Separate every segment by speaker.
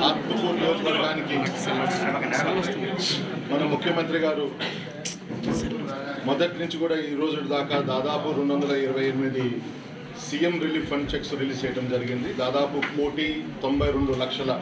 Speaker 1: ఆత్మకూరు నియోజకవర్గానికి మన ముఖ్యమంత్రి గారు మొదటి నుంచి కూడా ఈ రోజు దాకా దాదాపు రెండు వందల ఇరవై ఎనిమిది CM relief fund cheques release చేయడం జరిగింది దాదాపు కోటి తొంభై రెండు లక్షల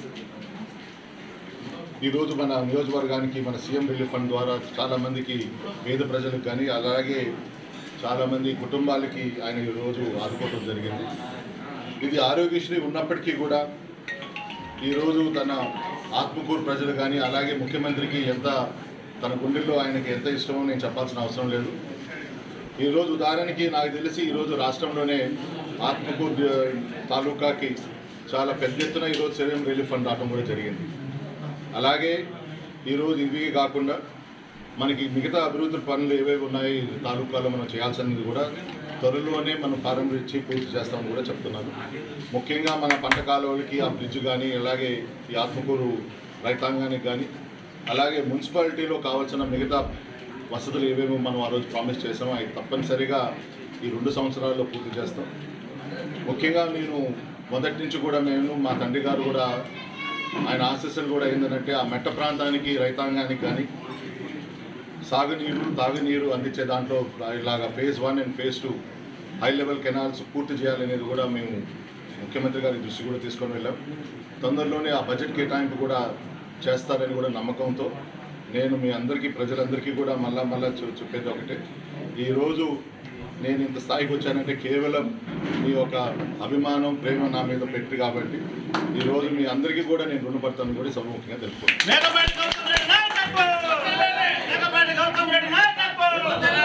Speaker 1: ఈరోజు మన నియోజకవర్గానికి మన సీఎం రిలీఫ్ ఫండ్ ద్వారా చాలామందికి పేద ప్రజలకు కానీ అలాగే చాలామంది కుటుంబాలకి ఆయన ఈరోజు ఆదుకోవడం జరిగింది ఇది ఆరోగ్యశ్రీ ఉన్నప్పటికీ కూడా ఈరోజు తన ఆత్మకూరు ప్రజలు కానీ అలాగే ముఖ్యమంత్రికి ఎంత తన గుండెల్లో ఆయనకి ఎంత ఇష్టమో నేను చెప్పాల్సిన అవసరం లేదు ఈరోజు ఉదాహరణకి నాకు తెలిసి ఈరోజు రాష్ట్రంలోనే ఆత్మకూరు ఆ, తాలూకాకి చాలా పెద్ద ఎత్తున ఈరోజు సీఎం రిలీఫ్ ఫండ్ రావడం కూడా జరిగింది అలాగే ఈరోజు ఇవి కాకుండా మనకి మిగతా అభివృద్ధి పనులు ఏవేవి ఉన్నాయో ఈ తాలూకాలో మనం చేయాల్సినది కూడా త్వరలోనే మనం ప్రారంభించి పూర్తి చేస్తామని కూడా చెప్తున్నాను ముఖ్యంగా మన పంట కాలువలకి ఆ బ్రిడ్జ్ కానీ అలాగే ఈ ఆత్మకూరు రైతాంగానికి కానీ అలాగే మున్సిపాలిటీలో కావాల్సిన మిగతా వసతులు ఏవేమో మనం ఆ రోజు ప్రామిస్ చేసామో అవి తప్పనిసరిగా ఈ రెండు సంవత్సరాల్లో పూర్తి చేస్తాం ముఖ్యంగా నేను మొదటి నుంచి కూడా మేము మా తండ్రి గారు కూడా ఆయన ఆశీస్సులు కూడా ఏంటంటే ఆ మెట్ట ప్రాంతానికి రైతాంగానికి కానీ సాగునీరు తాగునీరు అందించే దాంట్లో ఇలాగా phase one and phase two high level canals పూర్తి చేయాలనేది కూడా మేము ముఖ్యమంత్రి గారి దృష్టి కూడా తీసుకొని వెళ్ళాం తొందరలోనే ఆ బడ్జెట్ కేటాయింపు కూడా చేస్తారని కూడా నమ్మకంతో నేను మీ అందరికీ ప్రజలందరికీ కూడా మళ్ళా మళ్ళా చె- చెప్పేది ఒకటే ఈరోజు నేను ఇంత స్థాయికి వచ్చానంటే కేవలం మీ యొక్క అభిమానం ప్రేమ నా మీద పెట్టి కాబట్టి ఈరోజు మీ అందరికీ కూడా నేను రుణపడతాను కూడా సభముఖంగా తెలుపుకుంటాను
Speaker 2: మేకపాటి గౌతమ్ రెడ్డి నాయకత్వం మేకపాటి గౌతమ్ రెడ్డి నాయకత్వం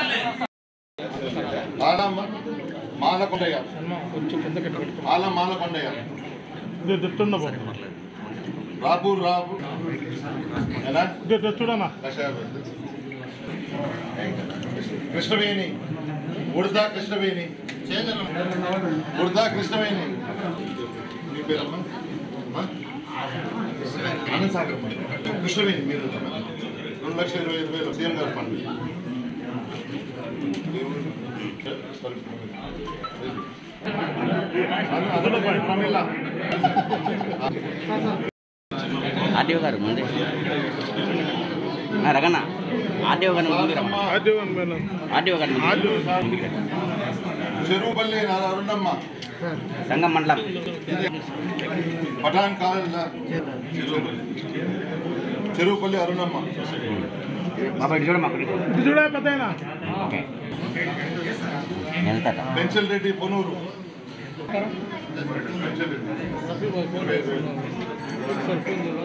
Speaker 1: మాలమ్మ మాలకొండయ్య మాల మాలకొండయ్య రాబు రాబు ఎలా
Speaker 3: చూడన్నా
Speaker 1: కృష్ణవేణి ఉడతా కృష్ణవేణి ఉడతా కృష్ణవేణి మీ పేరమ్మా అమ్మా? అనంతసాగర్ అమ్మ. కృష్ణవేణి మీరు రెండు లక్షల ఇరవై ఐదు వేలు సీఎం గారు ఫండ్ అందులో ప్రమిళ
Speaker 4: ఆర్డీఓ గారు ముందే ఆ, రగన్న ఆర్డీఓ గారు ముందు రమ్మా ఆర్డీఓ గారు ముందు.
Speaker 1: చెరువుపల్లి అరుణమ్మ
Speaker 4: సంగం మండలం
Speaker 1: పఠాన్ కాలేజ్ చెరువుపల్లి అరుణమ్మ
Speaker 4: బాబా ఇటు చూడమ్మా అక్కడికి
Speaker 3: చూడే పెద్ద
Speaker 4: ఓకే వెళ్తాట
Speaker 1: పెన్సిల్ రెడ్డి పొనూరు పెన్సిల్ రెడ్డి.